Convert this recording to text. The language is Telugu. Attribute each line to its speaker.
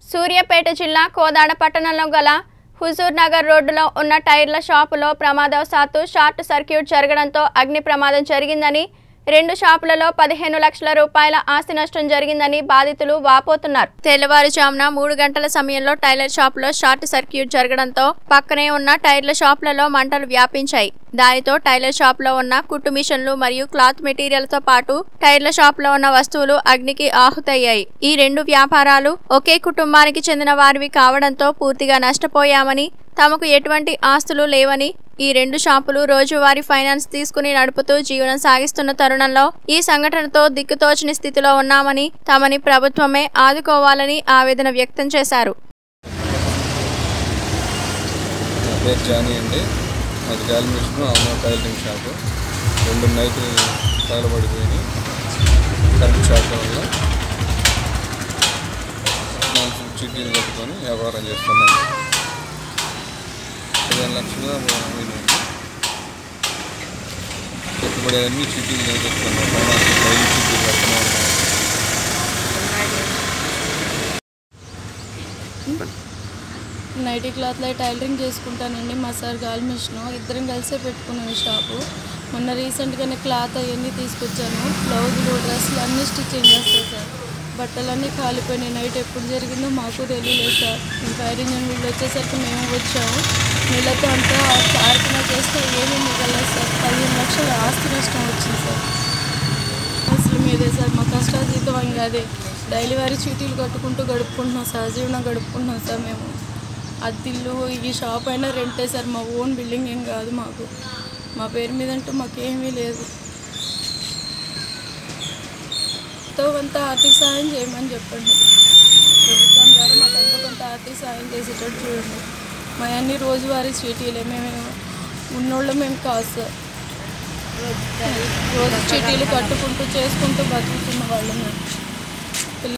Speaker 1: సూర్యాపేట జిల్లా కోదాడ పట్టణంలో గల హుజూర్ నగర్ రోడ్డులో ఉన్న టైర్ల షాపులో ప్రమాదవశాత్తు షార్ట్ సర్క్యూట్ జరగడంతో అగ్ని ప్రమాదం జరిగిందని రెండు షాపులలో పదిహేను లక్షల రూపాయల ఆస్తి నష్టం జరిగిందని బాధితులు వాపోతున్నారు తెల్లవారుజామున మూడు గంటల సమయంలో టైలర్ షాపులో షార్ట్ సర్క్యూట్ జరగడంతో పక్కనే ఉన్న టైర్ల షాపులలో మంటలు వ్యాపించాయి దానితో టైలర్ షాప్ లో ఉన్న కుట్టు మిషన్లు మరియు క్లాత్ మెటీరియల్ తో పాటు టైర్ల షాప్ లో ఉన్న వస్తువులు అగ్నికి ఆహుతయ్యాయి ఈ రెండు వ్యాపారాలు ఒకే కుటుంబానికి చెందిన వారివి కావడంతో పూర్తిగా నష్టపోయామని తమకు ఎటువంటి ఆస్తులు లేవని ఈ రెండు షాపులు రోజువారీ ఫైనాన్స్ తీసుకుని నడుపుతూ జీవనం సాగిస్తున్న తరుణంలో ఈ సంఘటనతో దిక్కుతోచని స్థితిలో ఉన్నామని తమని ప్రభుత్వమే ఆదుకోవాలని ఆవేదన వ్యక్తం చేశారు
Speaker 2: నా పేరు జానీ అండి మాది గాలి మిషన్ అమ్మ టైలరింగ్ షాపు రెండు నైట్లు తగలబడిపోయినాయి కరెంట్ షాక్ వల్ల మనుషులు చిట్టీలు కట్టుకొని వ్యాపారం చేస్తున్నాను పదిహేను లక్షలు పోయినాయి పెట్టుబడి అన్ని చిట్టీలు చేస్తున్నాం ఫైనాన్స్ డైలీ చిట్టీలు కడుతూనే ఉన్నాం
Speaker 3: నైటీ క్లాత్లో టైలరింగ్ చేసుకుంటానండి మా సార్ గాల్ మిషన్ ఇద్దరం కలిసే పెట్టుకున్నాం ఈ షాపు మొన్న రీసెంట్గానే క్లాత్ అవన్నీ తీసుకొచ్చాను బ్లౌజులు డ్రెస్సులు అన్నీ స్టిచ్చింగ్ చేస్తాను సార్ బట్టలన్నీ కాలిపోయినాయి నైట్ ఎప్పుడు జరిగిందో మాకు తెలియలేదు సార్ ఈ ఫైర్ ఇంజన్ వీళ్ళు వచ్చేసరికి మేము వచ్చాము వీళ్ళతో అంతా కార్యక్రమం చేస్తే ఏమీ మిగలేదు సార్ పదిహేను లక్షల ఆస్తి నష్టం వచ్చింది సార్ అసలు మీదే సార్ మా కష్టాజీతం ఇంకా అదే డైలీ వారి చీటీలు కట్టుకుంటూ గడుపుకుంటున్నాం సహజీవనం గడుపుకుంటున్నాం సార్ మేము అద్దిల్లు ఈ షాప్ అయినా రెంటే సార్ మా ఓన్ బిల్డింగ్ ఏం కాదు మాకు మా పేరు మీద అంటూ మాకేమీ లేదు ఎంతో కొంత ఆర్థిక సాయం చేయమని చెప్పండి ప్రభుత్వం ద్వారా మాకు ఎంతో కొంత ఆర్థిక సాయం చేసేటట్టు చూడండి మా అన్ని రోజువారీ చీటీలే మేము ఉన్నోళ్ళు మేము కాదు సార్ రోజు చీటీలు కట్టుకుంటూ చేసుకుంటూ బతుకుతున్న వాళ్ళు మేము